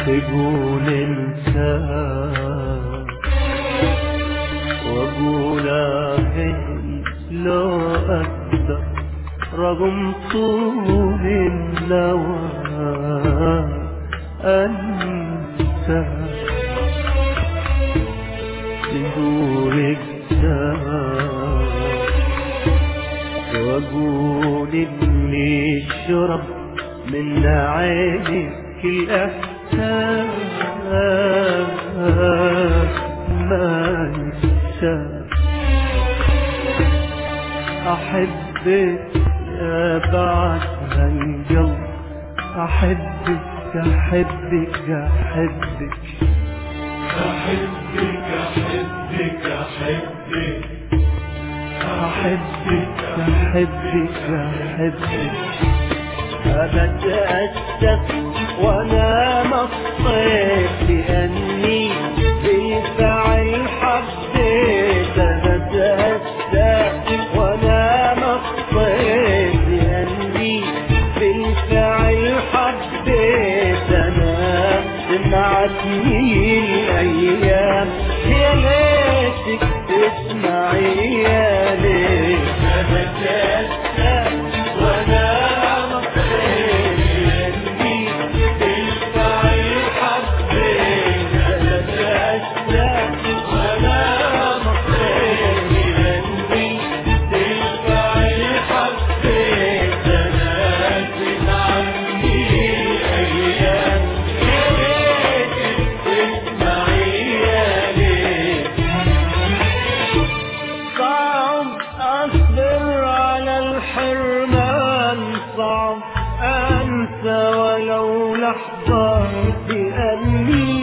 تقول انت واقول اهي لو اقدر رغم طول النوى انسى تقول انت واقول اني شرب من عينك الاحساس ما ينسى احبك يا بعد القلب احبك احبك احبك أحبك أحبك أحبك احبك احبك احبك أتأسف وأنا مصيت لأني بالفعل حبيت أتأسف وأنا مصيت لأني بالفعل حبيت أنا سمعتني الأيام يا ليتك تسمعي يا ليت أتأسف وأنا صعب أصبر على الحرمان صعب أنسى ولو لحظة بأني